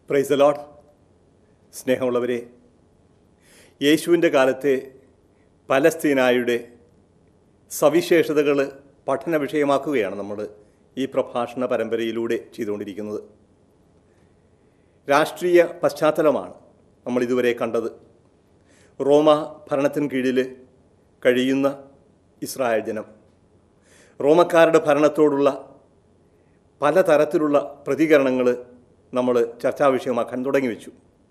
price load സ്നേഹമുള്ളവരെ യേശുവിൻ്റെ കാലത്തെ പലസ്തീനായുടെ സവിശേഷതകൾ പഠന വിഷയമാക്കുകയാണ് നമ്മൾ ഈ പ്രഭാഷണ പരമ്പരയിലൂടെ ചെയ്തുകൊണ്ടിരിക്കുന്നത് രാഷ്ട്രീയ പശ്ചാത്തലമാണ് നമ്മൾ ഇതുവരെ കണ്ടത് റോമ ഭരണത്തിന് കീഴിൽ കഴിയുന്ന ഇസ്രായേൽ ജനം റോമക്കാരുടെ ഭരണത്തോടുള്ള പലതരത്തിലുള്ള പ്രതികരണങ്ങൾ നമ്മൾ ചർച്ചാ വിഷയമാക്കാൻ തുടങ്ങി വെച്ചു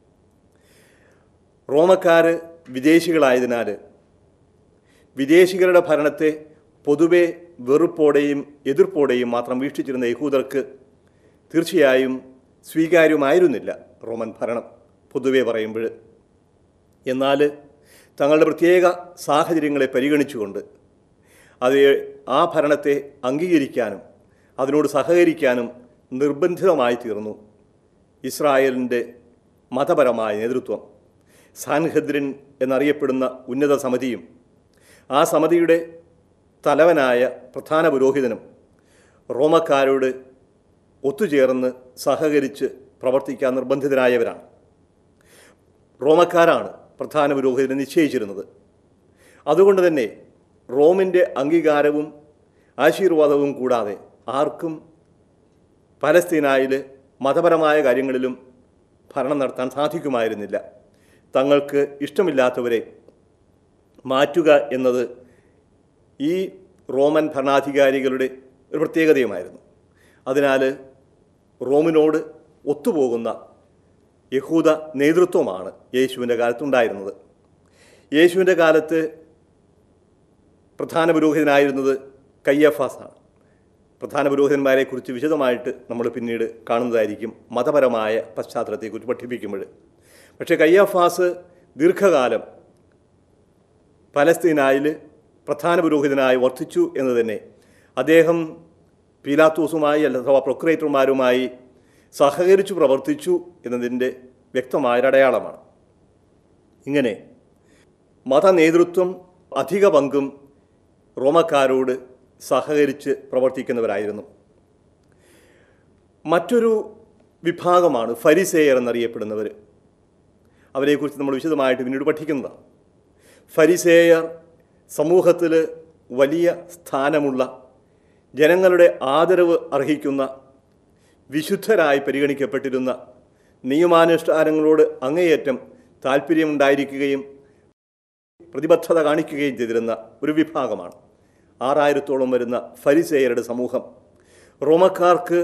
റോമക്കാർ വിദേശികളായതിനാൽ വിദേശികളുടെ ഭരണത്തെ പൊതുവെ വെറുപ്പോടെയും എതിർപ്പോടെയും മാത്രം വീക്ഷിച്ചിരുന്ന യഹൂദർക്ക് തീർച്ചയായും സ്വീകാര്യമായിരുന്നില്ല റോമൻ ഭരണം പൊതുവെ പറയുമ്പോൾ എന്നാൽ തങ്ങളുടെ പ്രത്യേക സാഹചര്യങ്ങളെ പരിഗണിച്ചുകൊണ്ട് അത് ആ ഭരണത്തെ അംഗീകരിക്കാനും അതിനോട് സഹകരിക്കാനും നിർബന്ധിതമായി തീർന്നു ഇസ്രായേലിൻ്റെ മതപരമായ നേതൃത്വം സാൻഹദ്രിൻ എന്നറിയപ്പെടുന്ന ഉന്നത സമിതിയും ആ സമിതിയുടെ തലവനായ പ്രധാന പുരോഹിതനും റോമക്കാരോട് ഒത്തുചേർന്ന് സഹകരിച്ച് പ്രവർത്തിക്കാൻ നിർബന്ധിതരായവരാണ് റോമക്കാരാണ് പ്രധാന പുരോഹിതനെ നിശ്ചയിച്ചിരുന്നത് അതുകൊണ്ട് തന്നെ റോമിൻ്റെ അംഗീകാരവും ആശീർവാദവും കൂടാതെ ആർക്കും പലസ്തീനായിൽ മതപരമായ കാര്യങ്ങളിലും ഭരണം നടത്താൻ സാധിക്കുമായിരുന്നില്ല തങ്ങൾക്ക് ഇഷ്ടമില്ലാത്തവരെ മാറ്റുക എന്നത് ഈ റോമൻ ഭരണാധികാരികളുടെ ഒരു പ്രത്യേകതയുമായിരുന്നു അതിനാൽ റോമിനോട് ഒത്തുപോകുന്ന യഹൂദ നേതൃത്വമാണ് യേശുവിൻ്റെ കാലത്തുണ്ടായിരുന്നത് യേശുവിൻ്റെ കാലത്ത് പ്രധാന പുരോഹിതനായിരുന്നത് കയ്യഫാസാണ് പ്രധാന പുരോഹിതന്മാരെക്കുറിച്ച് വിശദമായിട്ട് നമ്മൾ പിന്നീട് കാണുന്നതായിരിക്കും മതപരമായ പശ്ചാത്തലത്തെക്കുറിച്ച് പഠിപ്പിക്കുമ്പോൾ പക്ഷേ കയ്യഫാസ് ദീർഘകാലം പലസ്തീനായിൽ പ്രധാന പുരോഹിതനായി വർദ്ധിച്ചു എന്ന് തന്നെ അദ്ദേഹം പീലാത്തോസുമായി അഥവാ പ്രൊക്രേറ്റർമാരുമായി സഹകരിച്ചു പ്രവർത്തിച്ചു എന്നതിൻ്റെ വ്യക്തമായൊരടയാളമാണ് ഇങ്ങനെ മതനേതൃത്വം അധിക പങ്കും റോമക്കാരോട് സഹകരിച്ച് പ്രവർത്തിക്കുന്നവരായിരുന്നു മറ്റൊരു വിഭാഗമാണ് ഫരിസേയർ എന്നറിയപ്പെടുന്നവർ അവരെക്കുറിച്ച് നമ്മൾ വിശദമായിട്ട് പിന്നീട് പഠിക്കുന്നതാണ് ഫരിസേയർ സമൂഹത്തിൽ വലിയ സ്ഥാനമുള്ള ജനങ്ങളുടെ ആദരവ് അർഹിക്കുന്ന വിശുദ്ധരായി പരിഗണിക്കപ്പെട്ടിരുന്ന നിയമാനുഷ്ഠാനങ്ങളോട് അങ്ങേയറ്റം താല്പര്യമുണ്ടായിരിക്കുകയും പ്രതിബദ്ധത കാണിക്കുകയും ചെയ്തിരുന്ന ഒരു വിഭാഗമാണ് ആറായിരത്തോളം വരുന്ന ഫരിസേയരുടെ സമൂഹം റോമക്കാർക്ക്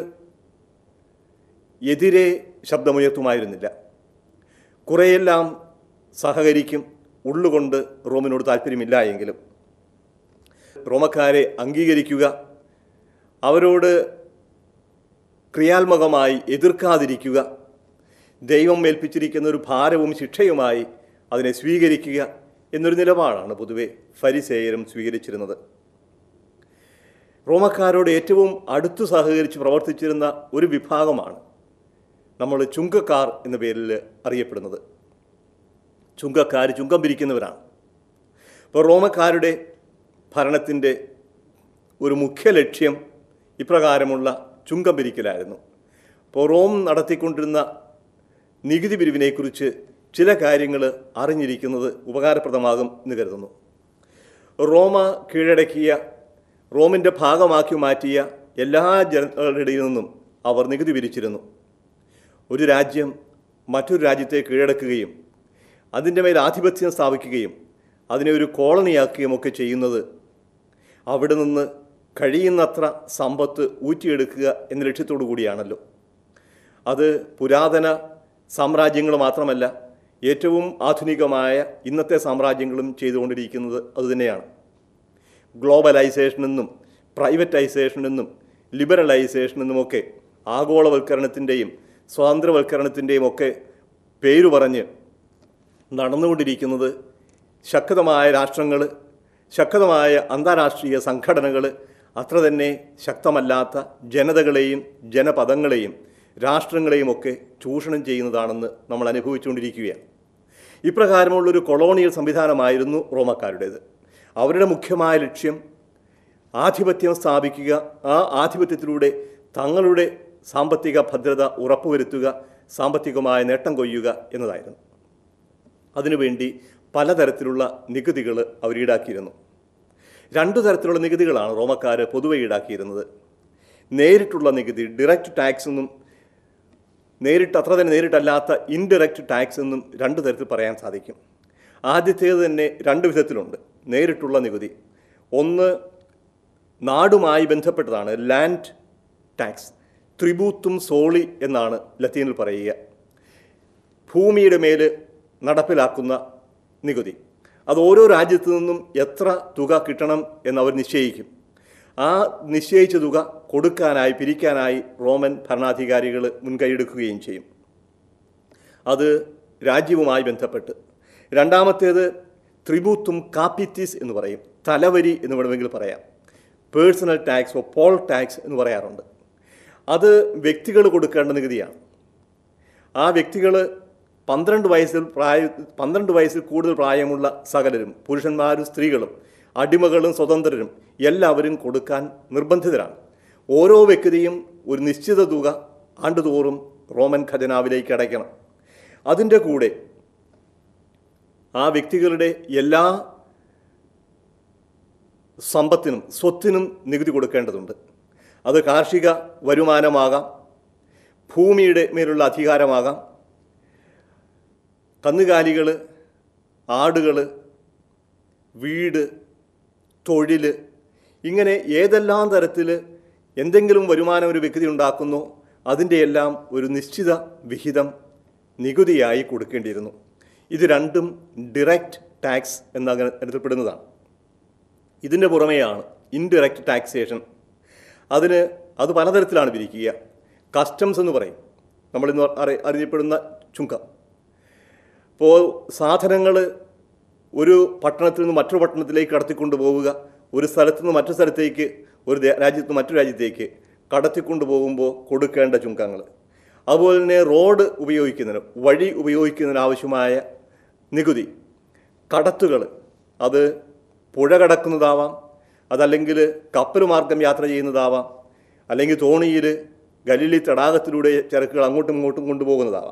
എതിരെ ശബ്ദമുയർത്തുമായിരുന്നില്ല കുറേയെല്ലാം സഹകരിക്കും ഉള്ളുകൊണ്ട് റോമിനോട് താല്പര്യമില്ല എങ്കിലും റോമക്കാരെ അംഗീകരിക്കുക അവരോട് ക്രിയാത്മകമായി എതിർക്കാതിരിക്കുക ദൈവം ഏൽപ്പിച്ചിരിക്കുന്ന ഒരു ഭാരവും ശിക്ഷയുമായി അതിനെ സ്വീകരിക്കുക എന്നൊരു നിലപാടാണ് പൊതുവെ ഫരിസേയരും സ്വീകരിച്ചിരുന്നത് റോമക്കാരോട് ഏറ്റവും അടുത്തു സഹകരിച്ച് പ്രവർത്തിച്ചിരുന്ന ഒരു വിഭാഗമാണ് നമ്മൾ ചുങ്കക്കാർ എന്ന പേരിൽ അറിയപ്പെടുന്നത് ചുങ്കക്കാർ ചുങ്കം പിരിക്കുന്നവരാണ് അപ്പോൾ റോമക്കാരുടെ ഭരണത്തിൻ്റെ ഒരു മുഖ്യ ലക്ഷ്യം ഇപ്രകാരമുള്ള ചുങ്കം പിരിക്കലായിരുന്നു അപ്പോൾ റോം നടത്തിക്കൊണ്ടിരുന്ന നികുതി പിരിവിനെക്കുറിച്ച് ചില കാര്യങ്ങൾ അറിഞ്ഞിരിക്കുന്നത് ഉപകാരപ്രദമാകും എന്ന് കരുതുന്നു റോമ കീഴടക്കിയ റോമിൻ്റെ ഭാഗമാക്കി മാറ്റിയ എല്ലാ ജനങ്ങളുടെ നിന്നും അവർ നികുതി പിരിച്ചിരുന്നു ഒരു രാജ്യം മറ്റൊരു രാജ്യത്തെ കീഴടക്കുകയും അതിൻ്റെ മേൽ ആധിപത്യം സ്ഥാപിക്കുകയും അതിനെ ഒരു കോളനിയാക്കുകയും ഒക്കെ ചെയ്യുന്നത് അവിടെ നിന്ന് കഴിയുന്നത്ര സമ്പത്ത് ഊറ്റിയെടുക്കുക എന്ന ലക്ഷ്യത്തോടു കൂടിയാണല്ലോ അത് പുരാതന സാമ്രാജ്യങ്ങൾ മാത്രമല്ല ഏറ്റവും ആധുനികമായ ഇന്നത്തെ സാമ്രാജ്യങ്ങളും ചെയ്തുകൊണ്ടിരിക്കുന്നത് അതുതന്നെയാണ് ഗ്ലോബലൈസേഷനെന്നും പ്രൈവറ്റൈസേഷനെന്നും ലിബറലൈസേഷനെന്നുമൊക്കെ ആഗോളവൽക്കരണത്തിൻ്റെയും സ്വാതന്ത്ര്യവൽക്കരണത്തിൻ്റെയും ഒക്കെ പേരു പറഞ്ഞ് നടന്നുകൊണ്ടിരിക്കുന്നത് ശക്തമായ രാഷ്ട്രങ്ങൾ ശക്തമായ അന്താരാഷ്ട്രീയ സംഘടനകൾ അത്ര തന്നെ ശക്തമല്ലാത്ത ജനതകളെയും ജനപദങ്ങളെയും രാഷ്ട്രങ്ങളെയും ഒക്കെ ചൂഷണം ചെയ്യുന്നതാണെന്ന് നമ്മൾ അനുഭവിച്ചുകൊണ്ടിരിക്കുകയാണ് ഇപ്രകാരമുള്ളൊരു കൊളോണിയൽ സംവിധാനമായിരുന്നു റോമക്കാരുടേത് അവരുടെ മുഖ്യമായ ലക്ഷ്യം ആധിപത്യം സ്ഥാപിക്കുക ആ ആധിപത്യത്തിലൂടെ തങ്ങളുടെ സാമ്പത്തിക ഭദ്രത ഉറപ്പുവരുത്തുക സാമ്പത്തികമായ നേട്ടം കൊയ്യുക എന്നതായിരുന്നു അതിനുവേണ്ടി പലതരത്തിലുള്ള നികുതികൾ അവർ ഈടാക്കിയിരുന്നു രണ്ടു തരത്തിലുള്ള നികുതികളാണ് റോമക്കാർ പൊതുവെ ഈടാക്കിയിരുന്നത് നേരിട്ടുള്ള നികുതി ഡയറക്റ്റ് ടാക്സ് എന്നും നേരിട്ട് അത്ര തന്നെ നേരിട്ടല്ലാത്ത ഇൻഡയറക്റ്റ് ടാക്സ് എന്നും രണ്ട് തരത്തിൽ പറയാൻ സാധിക്കും ആദ്യത്തേത് തന്നെ രണ്ട് വിധത്തിലുണ്ട് നേരിട്ടുള്ള നികുതി ഒന്ന് നാടുമായി ബന്ധപ്പെട്ടതാണ് ലാൻഡ് ടാക്സ് ത്രിബൂത്തും സോളി എന്നാണ് ലത്തീനിൽ പറയുക ഭൂമിയുടെ മേൽ നടപ്പിലാക്കുന്ന നികുതി അത് ഓരോ രാജ്യത്തു നിന്നും എത്ര തുക കിട്ടണം എന്നവർ നിശ്ചയിക്കും ആ നിശ്ചയിച്ച തുക കൊടുക്കാനായി പിരിക്കാനായി റോമൻ ഭരണാധികാരികൾ മുൻകൈയെടുക്കുകയും ചെയ്യും അത് രാജ്യവുമായി ബന്ധപ്പെട്ട് രണ്ടാമത്തേത് ത്രിബൂത്തും കാപ്പിറ്റിസ് എന്ന് പറയും തലവരി എന്ന് വേണമെങ്കിൽ പറയാം personal tax or poll tax എന്ന് പറയാറുണ്ട് അത് വ്യക്തികൾ കൊടുക്കേണ്ട നികുതിയാണ് ആ വ്യക്തികൾ പന്ത്രണ്ട് വയസ്സിൽ പ്രായ പന്ത്രണ്ട് വയസ്സിൽ കൂടുതൽ പ്രായമുള്ള സകലരും പുരുഷന്മാരും സ്ത്രീകളും അടിമകളും സ്വതന്ത്രരും എല്ലാവരും കൊടുക്കാൻ നിർബന്ധിതരാണ് ഓരോ വ്യക്തിയും ഒരു നിശ്ചിത തുക ആണ്ടുതോറും റോമൻ ഖജനാവിലേക്ക് അടയ്ക്കണം അതിൻ്റെ കൂടെ ആ വ്യക്തികളുടെ എല്ലാ സമ്പത്തിനും സ്വത്തിനും നികുതി കൊടുക്കേണ്ടതുണ്ട് അത് കാർഷിക വരുമാനമാകാം ഭൂമിയുടെ മേലുള്ള അധികാരമാകാം കന്നുകാലികൾ ആടുകൾ വീട് തൊഴിൽ ഇങ്ങനെ ഏതെല്ലാം തരത്തിൽ എന്തെങ്കിലും വരുമാനം ഒരു വ്യക്തി ഉണ്ടാക്കുന്നോ അതിൻ്റെ എല്ലാം ഒരു നിശ്ചിത വിഹിതം നികുതിയായി കൊടുക്കേണ്ടിയിരുന്നു ഇത് രണ്ടും ഡിറക്റ്റ് ടാക്സ് എന്ന ഗണത്തിൽപ്പെടുന്നതാണ് ഇതിൻ്റെ പുറമെയാണ് ഇൻഡിറക്റ്റ് ടാക്സേഷൻ അതിന് അത് പലതരത്തിലാണ് പിരിക്കുക കസ്റ്റംസ് എന്ന് പറയും നമ്മളിന്ന് അറി അറിയപ്പെടുന്ന ചുങ്കം ഇപ്പോൾ സാധനങ്ങൾ ഒരു പട്ടണത്തിൽ നിന്ന് മറ്റൊരു പട്ടണത്തിലേക്ക് കടത്തിക്കൊണ്ട് പോവുക ഒരു സ്ഥലത്ത് നിന്ന് മറ്റൊരു സ്ഥലത്തേക്ക് ഒരു ദേ- രാജ്യത്ത് നിന്ന് മറ്റൊരു രാജ്യത്തേക്ക് കടത്തിക്കൊണ്ട് പോകുമ്പോൾ കൊടുക്കേണ്ട ചുങ്കങ്ങൾ അതുപോലെ തന്നെ റോഡ് ഉപയോഗിക്കുന്നതിന് വഴി ഉപയോഗിക്കുന്നതിന് ആവശ്യമായ നികുതി കടത്തുകൾ അത് പുഴ കടക്കുന്നതാവാം അതല്ലെങ്കിൽ കപ്പൽ മാർഗം യാത്ര ചെയ്യുന്നതാവാം അല്ലെങ്കിൽ തോണിയിൽ ഗലീലി തടാകത്തിലൂടെ ചരക്കുകൾ അങ്ങോട്ടും ഇങ്ങോട്ടും കൊണ്ടുപോകുന്നതാവാം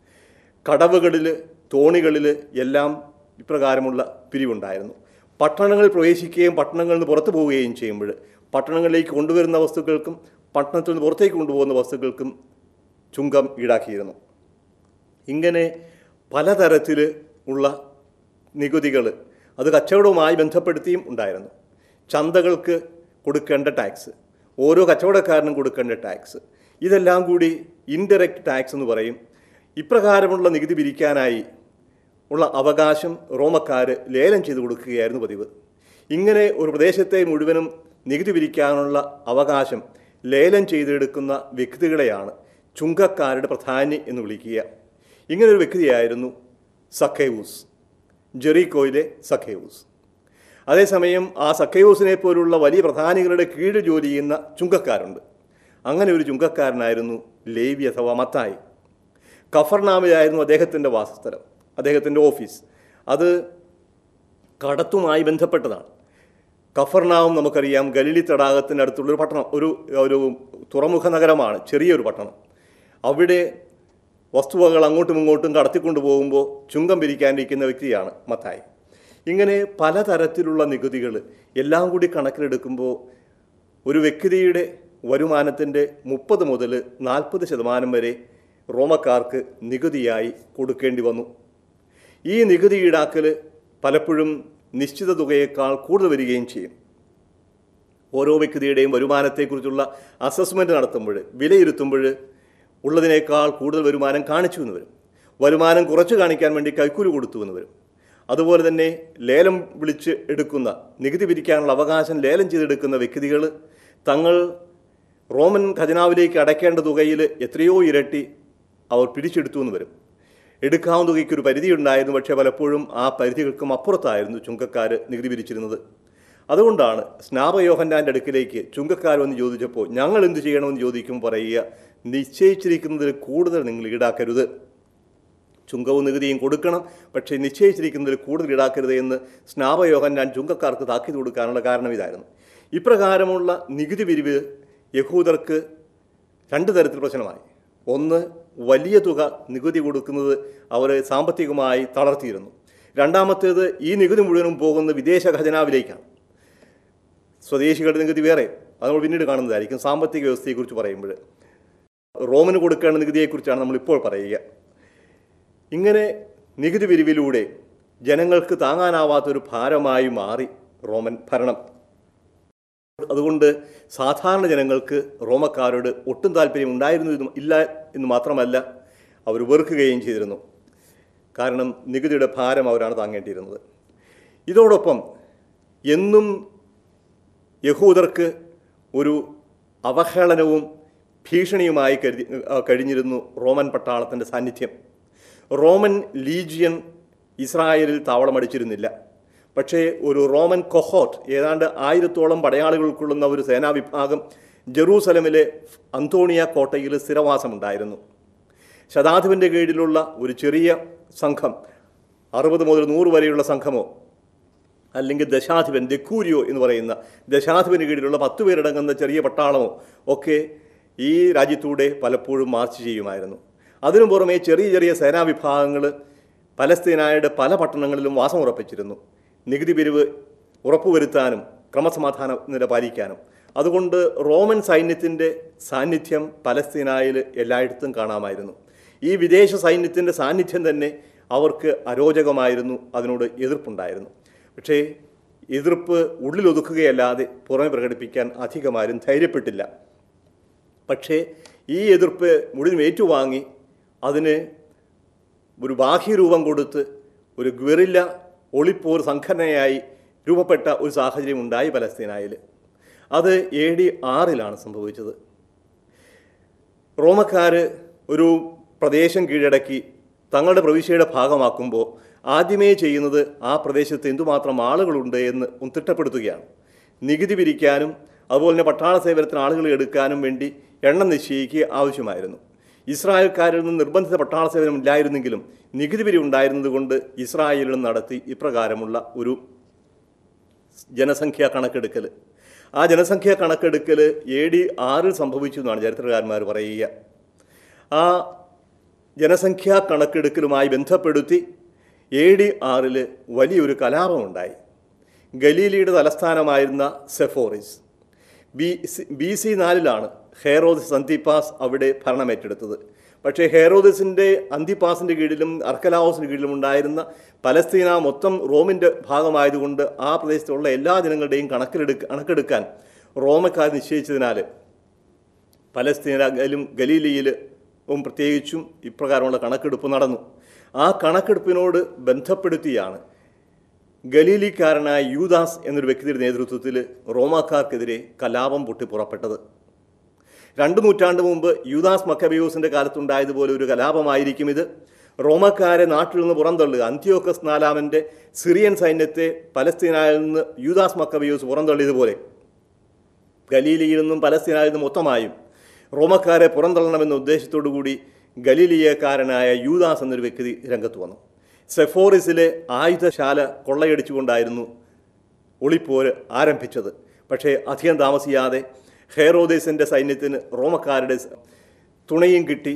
കടവുകളിൽ തോണികളിൽ എല്ലാം ഇപ്രകാരമുള്ള പിരിവുണ്ടായിരുന്നു പട്ടണങ്ങളിൽ പ്രവേശിക്കുകയും പട്ടണങ്ങളിൽ നിന്ന് പുറത്തു പോവുകയും ചെയ്യുമ്പോൾ പട്ടണങ്ങളിലേക്ക് കൊണ്ടുവരുന്ന വസ്തുക്കൾക്കും പട്ടണത്തിൽ നിന്ന് പുറത്തേക്ക് കൊണ്ടുപോകുന്ന വസ്തുക്കൾക്കും ചുങ്കം ഈടാക്കിയിരുന്നു ഇങ്ങനെ പലതരത്തിൽ ഉള്ള നികുതികൾ അത് കച്ചവടവുമായി ബന്ധപ്പെടുത്തിയും ഉണ്ടായിരുന്നു ചന്തകൾക്ക് കൊടുക്കേണ്ട ടാക്സ് ഓരോ കച്ചവടക്കാരനും കൊടുക്കേണ്ട ടാക്സ് ഇതെല്ലാം കൂടി ഇൻഡയറക്റ്റ് ടാക്സ് എന്ന് പറയും ഇപ്രകാരമുള്ള നികുതി പിരിക്കാനായി ഉള്ള അവകാശം റോമക്കാർ ലേലം ചെയ്തു കൊടുക്കുകയായിരുന്നു പതിവ് ഇങ്ങനെ ഒരു പ്രദേശത്തെ മുഴുവനും നികുതി പിരിക്കാനുള്ള അവകാശം ലേലം ചെയ്തെടുക്കുന്ന വ്യക്തികളെയാണ് ചുങ്കക്കാരുടെ പ്രധാനി എന്ന് വിളിക്കുക ഇങ്ങനൊരു വ്യക്തിയായിരുന്നു സഖേവൂസ് ജെറീക്കോയിലെ സഖേവൂസ് അതേസമയം ആ സഖേവൂസിനെ പോലുള്ള വലിയ പ്രധാനികളുടെ കീഴിൽ ജോലി ചെയ്യുന്ന ചുങ്കക്കാരുണ്ട് അങ്ങനെ ഒരു ചുങ്കക്കാരനായിരുന്നു ലേവി അഥവാ മത്തായി കഫർനാമിലായിരുന്നു അദ്ദേഹത്തിൻ്റെ വാസസ്ഥലം അദ്ദേഹത്തിൻ്റെ ഓഫീസ് അത് കടത്തുമായി ബന്ധപ്പെട്ടതാണ് കഫർനാവും നമുക്കറിയാം ഗലീലി തടാകത്തിൻ്റെ അടുത്തുള്ളൊരു പട്ടണം ഒരു ഒരു തുറമുഖ നഗരമാണ് ചെറിയൊരു പട്ടണം അവിടെ വസ്തുവകൾ അങ്ങോട്ടും ഇങ്ങോട്ടും കടത്തിക്കൊണ്ടു പോകുമ്പോൾ ചുങ്കം പിരിക്കാനിരിക്കുന്ന വ്യക്തിയാണ് മത്തായി ഇങ്ങനെ പലതരത്തിലുള്ള നികുതികൾ എല്ലാം കൂടി കണക്കിലെടുക്കുമ്പോൾ ഒരു വ്യക്തിയുടെ വരുമാനത്തിൻ്റെ മുപ്പത് മുതൽ നാൽപ്പത് ശതമാനം വരെ റോമക്കാർക്ക് നികുതിയായി കൊടുക്കേണ്ടി വന്നു ഈ നികുതി ഈടാക്കൽ പലപ്പോഴും നിശ്ചിത തുകയേക്കാൾ കൂടുതൽ വരികയും ചെയ്യും ഓരോ വ്യക്തിയുടെയും വരുമാനത്തെക്കുറിച്ചുള്ള അസസ്മെൻ്റ് നടത്തുമ്പോൾ വിലയിരുത്തുമ്പോൾ ഉള്ളതിനേക്കാൾ കൂടുതൽ വരുമാനം കാണിച്ചു എന്ന് വരും വരുമാനം കുറച്ച് കാണിക്കാൻ വേണ്ടി കൈക്കൂലി കൊടുത്തു എന്ന് വരും അതുപോലെ തന്നെ ലേലം വിളിച്ച് എടുക്കുന്ന നികുതി പിരിക്കാനുള്ള അവകാശം ലേലം ചെയ്തെടുക്കുന്ന വ്യക്തികൾ തങ്ങൾ റോമൻ ഖജനാവിലേക്ക് അടയ്ക്കേണ്ട തുകയിൽ എത്രയോ ഇരട്ടി അവർ പിടിച്ചെടുത്തു എന്ന് വരും എടുക്കാവുന്ന തുകയ്ക്ക് ഒരു പരിധി ഉണ്ടായിരുന്നു പക്ഷേ പലപ്പോഴും ആ പരിധികൾക്കും അപ്പുറത്തായിരുന്നു ചുങ്കക്കാർ നികുതി പിരിച്ചിരുന്നത് അതുകൊണ്ടാണ് സ്നാപയോഹന്നാൻ്റെ അടുക്കിലേക്ക് ചുങ്കക്കാർ വന്ന് ചോദിച്ചപ്പോൾ ഞങ്ങൾ എന്ത് ചെയ്യണമെന്ന് ചോദിക്കും പറയുക നിശ്ചയിച്ചിരിക്കുന്നതിൽ കൂടുതൽ നിങ്ങൾ ഈടാക്കരുത് ചുങ്കവും നികുതിയും കൊടുക്കണം പക്ഷേ നിശ്ചയിച്ചിരിക്കുന്നതിൽ കൂടുതൽ ഈടാക്കരുത് എന്ന് സ്നാപയോഹന്നാൻ ചുങ്കക്കാർക്ക് താക്കീത് കൊടുക്കാനുള്ള കാരണം ഇതായിരുന്നു ഇപ്രകാരമുള്ള നികുതി പിരിവ് യഹൂദർക്ക് രണ്ട് തരത്തിൽ പ്രശ്നമായി ഒന്ന് വലിയ തുക നികുതി കൊടുക്കുന്നത് അവരെ സാമ്പത്തികമായി തളർത്തിയിരുന്നു രണ്ടാമത്തേത് ഈ നികുതി മുഴുവനും പോകുന്നത് വിദേശ ഖജനാവിലേക്കാണ് സ്വദേശികളുടെ നികുതി വേറെ അത് നമ്മൾ പിന്നീട് കാണുന്നതായിരിക്കും സാമ്പത്തിക വ്യവസ്ഥയെക്കുറിച്ച് പറയുമ്പോൾ റോമിന് കൊടുക്കേണ്ട നികുതിയെക്കുറിച്ചാണ് നമ്മൾ ഇപ്പോൾ പറയുക ഇങ്ങനെ നികുതി പിരിവിലൂടെ ജനങ്ങൾക്ക് താങ്ങാനാവാത്തൊരു ഭാരമായി മാറി റോമൻ ഭരണം അതുകൊണ്ട് സാധാരണ ജനങ്ങൾക്ക് റോമക്കാരോട് ഒട്ടും താല്പര്യം ഉണ്ടായിരുന്നു എന്നും ഇല്ല എന്ന് മാത്രമല്ല അവർ വെറുക്കുകയും ചെയ്തിരുന്നു കാരണം നികുതിയുടെ ഭാരം അവരാണ് താങ്ങേണ്ടിയിരുന്നത് ഇതോടൊപ്പം എന്നും യഹൂദർക്ക് ഒരു അവഹേളനവും ഭീഷണിയുമായി കരുതി ആ, കഴിഞ്ഞിരുന്നു റോമൻ പട്ടാളത്തിൻ്റെ സാന്നിധ്യം റോമൻ ലീജിയൻ ഇസ്രായേലിൽ താവളമടിച്ചിരുന്നില്ല പക്ഷേ ഒരു റോമൻ കൊഹോട്ട് ഏതാണ്ട് ആയിരത്തോളം പടയാളികൾ ഉൾക്കൊള്ളുന്ന ഒരു സേനാ വിഭാഗം ജെറൂസലമിലെ അന്തോണിയ കോട്ടയിൽ സ്ഥിരവാസമുണ്ടായിരുന്നു ശതാധിപൻ്റെ കീഴിലുള്ള ഒരു ചെറിയ സംഘം അറുപത് മുതൽ നൂറ് വരെയുള്ള സംഘമോ അല്ലെങ്കിൽ ദശാധിപൻ ദക്കൂരിയോ എന്ന് പറയുന്ന ദശാധിപന് കീഴിലുള്ള പത്ത് പേരടങ്ങുന്ന ചെറിയ പട്ടാളമോ ഒക്കെ ഈ രാജ്യത്തൂടെ പലപ്പോഴും മാർച്ച് ചെയ്യുമായിരുന്നു അതിനു പുറമെ ചെറിയ ചെറിയ സേനാവിഭാഗങ്ങൾ പലസ്തീനായുടെ പല പട്ടണങ്ങളിലും വാസം ഉറപ്പിച്ചിരുന്നു നികുതി പിരിവ് ഉറപ്പുവരുത്താനും ക്രമസമാധാന നില പാലിക്കാനും അതുകൊണ്ട് റോമൻ സൈന്യത്തിൻ്റെ സാന്നിധ്യം പലസ്തീനായിൽ എല്ലായിടത്തും കാണാമായിരുന്നു ഈ വിദേശ സൈന്യത്തിൻ്റെ സാന്നിധ്യം തന്നെ അവർക്ക് അരോചകമായിരുന്നു അതിനോട് എതിർപ്പുണ്ടായിരുന്നു പക്ഷേ എതിർപ്പ് ഉള്ളിലൊതുക്കുകയല്ലാതെ പുറമെ പ്രകടിപ്പിക്കാൻ അധികമാരും ധൈര്യപ്പെട്ടില്ല പക്ഷേ ഈ എതിർപ്പ് മുഴുവൻ ഏറ്റുവാങ്ങി അതിന് ഒരു ബാഹ്യരൂപം കൊടുത്ത് ഒരു ഗ്വറില്ല ഒളിപ്പോർ സംഘടനയായി രൂപപ്പെട്ട ഒരു സാഹചര്യം ഉണ്ടായി പലസ്തീനായിൽ അത് എ ഡി ആറിലാണ് സംഭവിച്ചത് റോമക്കാർ ഒരു പ്രദേശം കീഴടക്കി തങ്ങളുടെ പ്രവിശ്യയുടെ ഭാഗമാക്കുമ്പോൾ ആദ്യമേ ചെയ്യുന്നത് ആ പ്രദേശത്ത് എന്തുമാത്രം ആളുകളുണ്ട് എന്ന് ഒന്ന് തിട്ടപ്പെടുത്തുകയാണ് നികുതി പിരിക്കാനും അതുപോലെ തന്നെ പട്ടാള സേവനത്തിന് ആളുകളെ എടുക്കാനും വേണ്ടി എണ്ണം നിശ്ചയിക്കുക ആവശ്യമായിരുന്നു ഇസ്രായേൽക്കാരിൽ നിന്ന് നിർബന്ധിത പട്ടാള സേവനം ഇല്ലായിരുന്നെങ്കിലും നികുതി പിരിവ് ഉണ്ടായിരുന്നതുകൊണ്ട് ഇസ്രായേലിൽ നടത്തി ഇപ്രകാരമുള്ള ഒരു ജനസംഖ്യാ കണക്കെടുക്കൽ ആ ജനസംഖ്യാ കണക്കെടുക്കൽ എ ഡി ആറിൽ സംഭവിച്ചു എന്നാണ് ചരിത്രകാരന്മാർ പറയുക ആ ജനസംഖ്യാ കണക്കെടുക്കലുമായി ബന്ധപ്പെടുത്തി എ ഡി ആറിൽ വലിയൊരു കലാപമുണ്ടായി ഗലീലിയുടെ തലസ്ഥാനമായിരുന്ന Sepphoris B C B C നാലിലാണ് ഹെയറോദിസ് അന്തിപ്പാസ് അവിടെ ഭരണമേറ്റെടുത്തത് പക്ഷേ ഹെയറോദിസിൻ്റെ അന്തിപ്പാസിൻ്റെ കീഴിലും അർക്കലാവസിൻ്റെ കീഴിലും ഉണ്ടായിരുന്ന പലസ്തീന മൊത്തം റോമിൻ്റെ ഭാഗമായതുകൊണ്ട് ആ പ്രദേശത്തുള്ള എല്ലാ ജനങ്ങളുടെയും കണക്കിലെടുക്ക കണക്കെടുക്കാൻ റോമക്കാർ നിശ്ചയിച്ചതിനാൽ പലസ്തീനയിലും ഗലീലിയിലും പ്രത്യേകിച്ചും ഇപ്രകാരമുള്ള കണക്കെടുപ്പ് നടന്നു ആ കണക്കെടുപ്പിനോട് ബന്ധപ്പെടുത്തിയാണ് ഗലീലിക്കാരനായ യൂദാസ് എന്നൊരു വ്യക്തിയുടെ നേതൃത്വത്തിൽ റോമാക്കാർക്കെതിരെ കലാപം പൊട്ടി പുറപ്പെട്ടത് രണ്ട് നൂറ്റാണ്ട് മുമ്പ് യൂദാസ് മക്കബിയൂസിൻ്റെ കാലത്തുണ്ടായതുപോലെ ഒരു കലാപമായിരിക്കും ഇത് റോമക്കാരെ നാട്ടിൽ നിന്ന് പുറന്തള്ളുക അന്ത്യോക്കസ് നാലാമൻ്റെ സിറിയൻ സൈന്യത്തെ പലസ്തീനായിൽ നിന്ന് യൂദാസ് മക്കബിയൂസ് പുറന്തള്ളിയതുപോലെ ഗലീലിയിൽ നിന്നും പലസ്തീനായിൽ നിന്നും മൊത്തമായും റോമക്കാരെ പുറന്തള്ളണമെന്ന ഉദ്ദേശത്തോടു കൂടി ഗലീലിയക്കാരനായ യൂദാസ് എന്നൊരു വ്യക്തി രംഗത്ത് വന്നു സെഫോറിസിലെ ആയുധശാല കൊള്ളയടിച്ചുകൊണ്ടായിരുന്നു ഒളിപ്പോര് ആരംഭിച്ചത് പക്ഷേ അധികം താമസിയാതെ ഹെയറോദേസിൻ്റെ സൈന്യത്തിന് റോമക്കാരുടെ സ- തുണയും കിട്ടി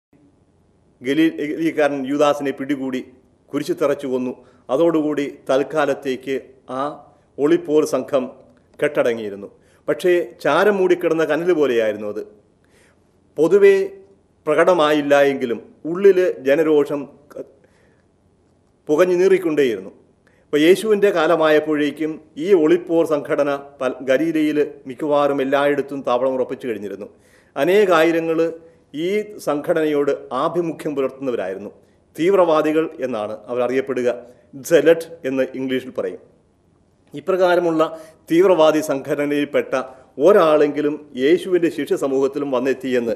ഗലീലിക്കാരൻ യൂദാസിനെ പിടികൂടി കുരിശിത്തറച്ചു കൊന്നു അതോടുകൂടി തൽക്കാലത്തേക്ക് ആ ഒളിപ്പോർ സംഘം കെട്ടടങ്ങിയിരുന്നു പക്ഷേ ചാരം മൂടിക്കിടന്ന കനൽ പോലെയായിരുന്നു അത് പൊതുവെ പ്രകടമായില്ല എങ്കിലും ഉള്ളിൽ ജനരോഷം ക- പുകഞ്ഞു നീറിക്കൊണ്ടേയിരുന്നു അപ്പോൾ യേശുവിൻ്റെ കാലമായപ്പോഴേക്കും ഈ ഒളിപ്പോർ സംഘടന പല ഗലീലയിൽ മിക്കവാറും എല്ലായിടത്തും താവളം ഉറപ്പിച്ചു കഴിഞ്ഞിരുന്നു അനേകായിരങ്ങൾ ഈ സംഘടനയോട് ആഭിമുഖ്യം പുലർത്തുന്നവരായിരുന്നു തീവ്രവാദികൾ എന്നാണ് അവർ അറിയപ്പെടുക ജലറ്റ് എന്ന് ഇംഗ്ലീഷിൽ പറയും ഇപ്രകാരമുള്ള തീവ്രവാദി സംഘടനയിൽപ്പെട്ട ഒരാളെങ്കിലും യേശുവിൻ്റെ ശിഷ്യ സമൂഹത്തിലും വന്നെത്തിയെന്ന്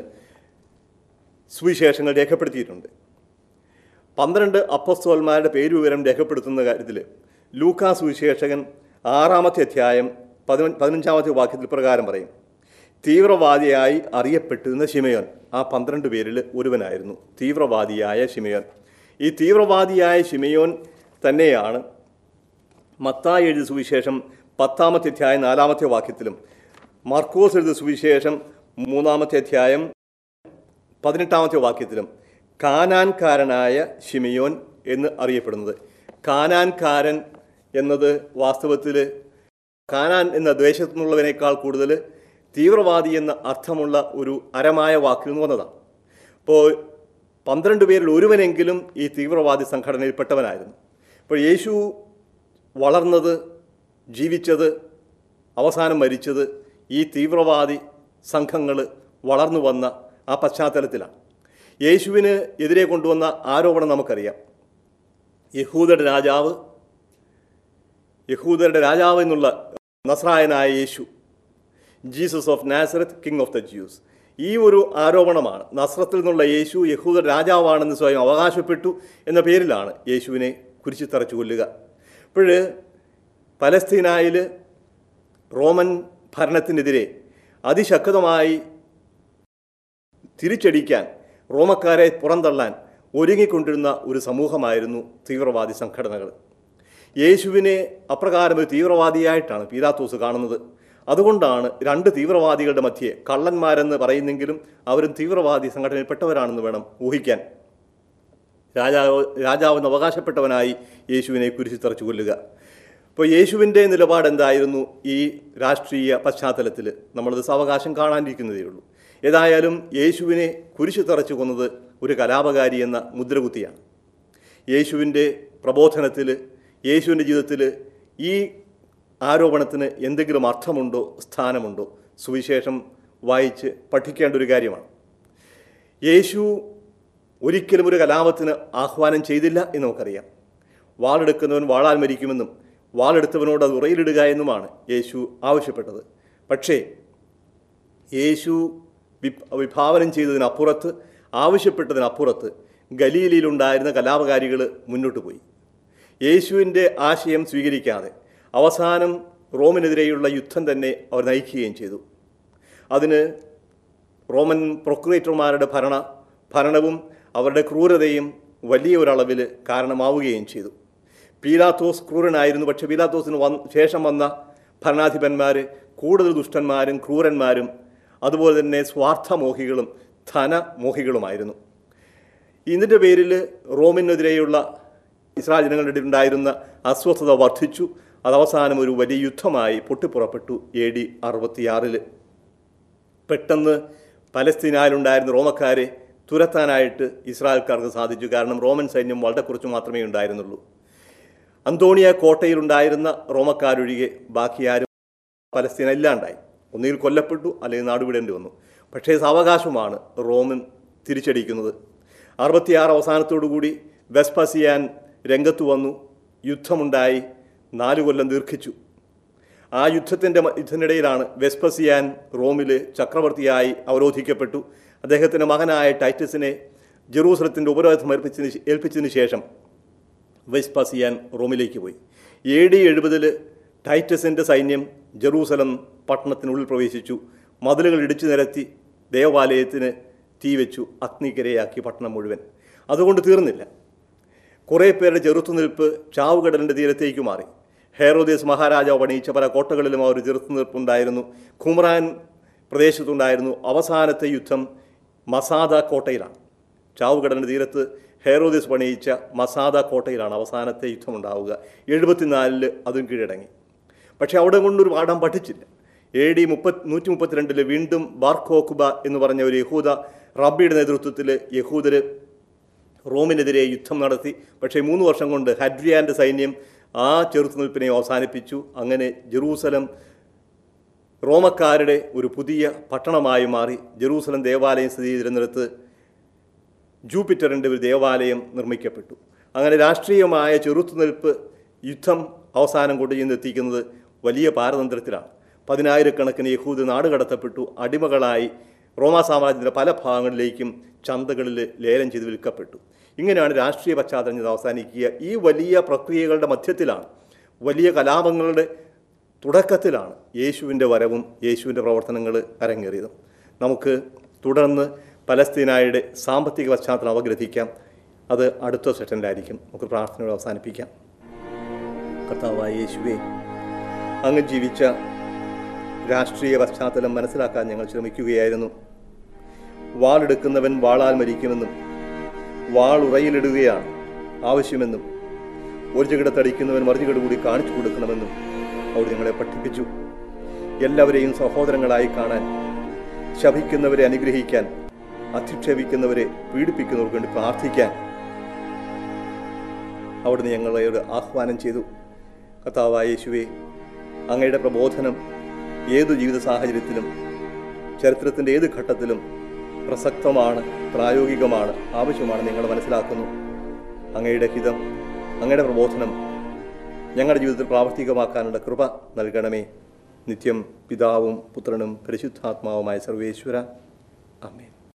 സുവിശേഷങ്ങൾ രേഖപ്പെടുത്തിയിട്ടുണ്ട് പന്ത്രണ്ട് അപ്പസ്തോന്മാരുടെ പേരുവിവരം രേഖപ്പെടുത്തുന്ന കാര്യത്തിൽ ലൂക്കാ സുവിശേഷകൻ ആറാമത്തെ അധ്യായം പതിന പതിനഞ്ചാമത്തെ വാക്യത്തിൽ പ്രകാരം പറയും തീവ്രവാദിയായി അറിയപ്പെട്ടിരുന്ന ശിമയോൻ ആ പന്ത്രണ്ട് പേരിൽ ഒരുവനായിരുന്നു തീവ്രവാദിയായ ശിമയോൻ ഈ തീവ്രവാദിയായ ശിമയോൻ തന്നെയാണ് മത്തായി എഴുതിയ സുവിശേഷം പത്താമത്തെ അധ്യായം നാലാമത്തെ വാക്യത്തിലും മാർക്കോസ് എഴുതിയ സുവിശേഷം മൂന്നാമത്തെ അധ്യായം പതിനെട്ടാമത്തെ വാക്യത്തിലും കാനാൻകാരനായ ഷിമിയോൻ എന്ന് അറിയപ്പെടുന്നത് കാനാൻകാരൻ എന്നത് വാസ്തവത്തിൽ കാനാൻ എന്ന ദ്വേഷത്തു നിന്നുള്ളവനേക്കാൾ കൂടുതൽ തീവ്രവാദി എന്ന അർത്ഥമുള്ള ഒരു അരമായ വാക്കിൽ നിന്ന് വന്നതാണ് അപ്പോൾ പന്ത്രണ്ട് പേരിൽ ഒരുവനെങ്കിലും ഈ തീവ്രവാദി സംഘടനയിൽപ്പെട്ടവനായിരുന്നു അപ്പോൾ യേശു വളർന്നത് ജീവിച്ചത് അവസാനം മരിച്ചത് ഈ തീവ്രവാദി സംഘങ്ങൾ വളർന്നു വന്ന ആ പശ്ചാത്തലത്തിലാണ് യേശുവിന് എതിരെ കൊണ്ടുവന്ന ആരോപണം നമുക്കറിയാം യഹൂദരുടെ രാജാവ് യഹൂദരുടെ രാജാവ് എന്നുള്ള നസ്രായനായ Yeshu Jesus of Nazareth king of the Jews ഈ ഒരു ആരോപണമാണ് നസ്രത്തിൽ നിന്നുള്ള യേശു യഹൂദ രാജാവാണെന്ന് സ്വയം അവകാശപ്പെട്ടു എന്ന പേരിലാണ് യേശുവിനെ കുരിശിത്തറച്ചു കൊല്ലുക അപ്പോൾ പലസ്തീനായിൽ റോമൻ ഭരണത്തിനെതിരെ അതിശക്തമായി തിരിച്ചടിക്കാൻ റോമക്കാരെ പുറന്തള്ളാൻ ഒരുങ്ങിക്കൊണ്ടിരുന്ന ഒരു സമൂഹമായിരുന്നു തീവ്രവാദി സംഘടനകൾ യേശുവിനെ അപ്രകാരം ഒരു തീവ്രവാദിയായിട്ടാണ് പീലാത്തോസ് കാണുന്നത് അതുകൊണ്ടാണ് രണ്ട് തീവ്രവാദികളുടെ മധ്യേ കള്ളന്മാരെന്ന് പറയുന്നെങ്കിലും അവരും തീവ്രവാദി സംഘടനയിൽപ്പെട്ടവരാണെന്ന് വേണം ഊഹിക്കാൻ രാജാവ് രാജാവെന്ന് അവകാശപ്പെട്ടവനായി യേശുവിനെ കുരിശിത്തറച്ചു കൊല്ലുക ഇപ്പോൾ യേശുവിൻ്റെ നിലപാട് എന്തായിരുന്നു ഈ രാഷ്ട്രീയ പശ്ചാത്തലത്തിൽ നമ്മളത് സാവകാശം കാണാനിരിക്കുന്നതേ ഉള്ളൂ ഏതായാലും യേശുവിനെ കുരിശിത്തറച്ചു കൊന്നത് ഒരു കലാപകാരി എന്ന മുദ്രകുത്തിയാണ് യേശുവിൻ്റെ പ്രബോധനത്തിൽ യേശുവിൻ്റെ ജീവിതത്തിൽ ഈ ആരോപണത്തിന് എന്തെങ്കിലും അർത്ഥമുണ്ടോ സ്ഥാനമുണ്ടോ സുവിശേഷം വായിച്ച് പഠിക്കേണ്ട ഒരു കാര്യമാണ് യേശു ഒരിക്കലും ഒരു കലാപത്തിന് ആഹ്വാനം ചെയ്തില്ല എന്ന് നമുക്കറിയാം വാളെടുക്കുന്നവൻ വാളാൽ മരിക്കുമെന്നും വാളെടുത്തവനോട് അത് ഉറയിലിടുക എന്നുമാണ് യേശു ആവശ്യപ്പെട്ടത് പക്ഷേ യേശു വിപ് വിഭാവനം ചെയ്തതിനപ്പുറത്ത് ആവശ്യപ്പെട്ടതിനപ്പുറത്ത് ഗലീലയിലുണ്ടായിരുന്ന കലാപകാരികൾ മുന്നോട്ട് പോയി യേശുവിൻ്റെ ആശയം സ്വീകരിക്കാതെ അവസാനം റോമിനെതിരെയുള്ള യുദ്ധം തന്നെ അവർ നയിക്കുകയും ചെയ്തു അതിന് റോമൻ പ്രൊക്കുറേറ്റർമാരുടെ ഭരണ ഭരണവും അവരുടെ ക്രൂരതയും വലിയ ഒരളവിൽ കാരണമാവുകയും ചെയ്തു പീലാത്തോസ് ക്രൂരനായിരുന്നു പക്ഷേ പീലാത്തോസിന് വന്ന് ശേഷം വന്ന ഭരണാധിപന്മാർ കൂടുതൽ ദുഷ്ടന്മാരും ക്രൂരന്മാരും അതുപോലെ തന്നെ സ്വാർത്ഥമോഹികളും ധനമോഹികളുമായിരുന്നു ഇതിൻ്റെ പേരിൽ റോമിനെതിരെയുള്ള ഇസ്രായേൽ ജനങ്ങളുടെ ഇടയിൽ ഉണ്ടായിരുന്ന അസ്വസ്ഥത വർദ്ധിച്ചു അത് അവസാനം ഒരു വലിയ യുദ്ധമായി പൊട്ടിപ്പുറപ്പെട്ടു എ ഡി അറുപത്തിയാറിൽ പെട്ടെന്ന് പലസ്തീനായിലുണ്ടായിരുന്ന റോമക്കാരെ തുരത്താനായിട്ട് ഇസ്രായേൽക്കാർക്ക് സാധിച്ചു കാരണം റോമൻ സൈന്യം വളരെ കുറച്ച് മാത്രമേ ഉണ്ടായിരുന്നുള്ളൂ അന്തോണിയ കോട്ടയിലുണ്ടായിരുന്ന റോമക്കാരൊഴികെ ബാക്കി ആരും പലസ്തീന ഇല്ലാണ്ടായി ഒന്നുകിൽ കൊല്ലപ്പെട്ടു അല്ലെങ്കിൽ നാടുവിടേണ്ടി വന്നു പക്ഷേ സാവകാശമാണ് റോമൻ തിരിച്ചടിക്കുന്നത് അറുപത്തിയാറ് അവസാനത്തോടുകൂടി വെസ്പസിയാൻ രംഗത്ത് വന്നു യുദ്ധമുണ്ടായി നാല് കൊല്ലം ദീർഘിച്ചു ആ യുദ്ധത്തിൻ്റെ യുദ്ധത്തിനിടയിലാണ് വെസ്പസിയാൻ റോമിൽ ചക്രവർത്തിയായി അവരോധിക്കപ്പെട്ടു അദ്ദേഹത്തിൻ്റെ മകനായ ടൈറ്റസിനെ ജെറൂസലത്തിൻ്റെ ഉപരോധം ഏൽപ്പിച്ചതിന് ശേ- ഏൽപ്പിച്ചതിന് ശേഷം വെസ്പസിയാൻ റോമിലേക്ക് പോയി എ ഡി എഴുപതിൽ ടൈറ്റസിൻ്റെ സൈന്യം ജെറൂസലം പട്ടണത്തിനുള്ളിൽ പ്രവേശിച്ചു മതിലുകൾ ഇടിച്ചു നിരത്തി ദേവാലയത്തിന് തീവെച്ചു അഗ്നിക്കരയാക്കി പട്ടണം മുഴുവൻ അതുകൊണ്ട് തീർന്നില്ല കുറേ പേരുടെ ചെറുത്തുനിൽപ്പ് ചാവുകടലിൻ്റെ തീരത്തേക്ക് മാറി ഹെറോദേസ് മഹാരാജാവ് പണിയിച്ച പല കോട്ടകളിലും ആ ഒരു ചെറുത്തുനിൽപ്പുണ്ടായിരുന്നു ഖുമ്രാൻ പ്രദേശത്തുണ്ടായിരുന്നു അവസാനത്തെ യുദ്ധം മസാദ കോട്ടയിലാണ് ചാവുകടലിൻ്റെ തീരത്ത് ഹെറോദേസ് പണിയിച്ച മസാദ കോട്ടയിലാണ് അവസാനത്തെ യുദ്ധമുണ്ടാവുക എഴുപത്തിനാലില് അതും കീഴടങ്ങി പക്ഷേ അവിടെ കൊണ്ടൊരു പാഠം പഠിച്ചില്ല എ ഡി മുപ്പത് നൂറ്റി മുപ്പത്തിരണ്ടിൽ വീണ്ടും ബാർക്കോക്കുബ എന്ന് പറഞ്ഞ ഒരു യഹൂദ റബ്ബിയുടെ നേതൃത്വത്തിൽ യഹൂദർ റോമിനെതിരെ യുദ്ധം നടത്തി പക്ഷേ മൂന്ന് വർഷം കൊണ്ട് ഹഡ്രിയാൻ്റെ സൈന്യം ആ ചെറുത്തുനിൽപ്പിനെ അവസാനിപ്പിച്ചു അങ്ങനെ ജെറൂസലം റോമക്കാരുടെ ഒരു പുതിയ പട്ടണമായി മാറി ജെറൂസലം ദേവാലയം സ്ഥിതി ചെയ്തിരുന്നിടത്ത് ജൂപ്പിറ്ററിൻ്റെ ഒരു ദേവാലയം നിർമ്മിക്കപ്പെട്ടു അങ്ങനെ രാഷ്ട്രീയമായ ചെറുത്തുനിൽപ്പ് യുദ്ധം അവസാനം കൊണ്ട് ചെന്നെത്തിക്കുന്നത് വലിയ പാരതന്ത്ര്യത്തിലാണ് പതിനായിരക്കണക്കിന് യഹൂദ് നാടുകടത്തപ്പെട്ടു അടിമകളായി റോമാ സാമ്രാജ്യത്തിൻ്റെ പല ഭാഗങ്ങളിലേക്കും ചന്തകളിൽ ലേലം ചെയ്ത് വിൽക്കപ്പെട്ടു ഇങ്ങനെയാണ് രാഷ്ട്രീയ പശ്ചാത്തലം ഇത് അവസാനിക്കുക ഈ വലിയ പ്രക്രിയകളുടെ മധ്യത്തിലാണ് വലിയ കലാപങ്ങളുടെ തുടക്കത്തിലാണ് യേശുവിൻ്റെ വരവും യേശുവിൻ്റെ പ്രവർത്തനങ്ങൾ അരങ്ങേറിയത് നമുക്ക് തുടർന്ന് പലസ്തീനായുടെ സാമ്പത്തിക പശ്ചാത്തലം അവഗ്രഹിക്കാം അത് അടുത്ത സെഷനിലായിരിക്കും നമുക്ക് പ്രാർത്ഥനയോട് അവസാനിപ്പിക്കാം കർത്താവായ യേശുവേ അങ്ങ് ജീവിച്ച രാഷ്ട്രീയ പശ്ചാത്തലം മനസ്സിലാക്കാൻ ഞങ്ങൾ ശ്രമിക്കുകയായിരുന്നു വാളെടുക്കുന്നവൻ വാളാൽ മരിക്കുമെന്നും വാൾ ഉറയിലിടുകയാണ് ആവശ്യമെന്നും ഒരു ചകിടത്തടിക്കുന്നവൻ മറുചകിട കൂടി കാണിച്ചു കൊടുക്കണമെന്നും അവർ ഞങ്ങളെ പഠിപ്പിച്ചു എല്ലാവരെയും സഹോദരങ്ങളായി കാണാൻ ശപിക്കുന്നവരെ അനുഗ്രഹിക്കാൻ അധിക്ഷേപിക്കുന്നവരെ പീഡിപ്പിക്കുന്നവർക്ക് വേണ്ടി പ്രാർത്ഥിക്കാൻ അവിടുന്ന് ഞങ്ങളോട് ആഹ്വാനം ചെയ്തു കർത്താവായ യേശുവെ അങ്ങയുടെ പ്രബോധനം ഏതു ജീവിത സാഹചര്യത്തിലും ചരിത്രത്തിൻ്റെ ഏത് ഘട്ടത്തിലും പ്രസക്തമാണ് പ്രായോഗികമാണ് ആവശ്യമാണ് നിങ്ങൾ മനസ്സിലാക്കുന്നു അങ്ങയുടെ ഹിതം അങ്ങയുടെ പ്രബോധനം ഞങ്ങളുടെ ജീവിതത്തിൽ പ്രാവർത്തികമാക്കാനുള്ള കൃപ നൽകണമേ നിത്യം പിതാവും പുത്രനും പരിശുദ്ധാത്മാവുമായ സർവേശ്വര അമ്മേ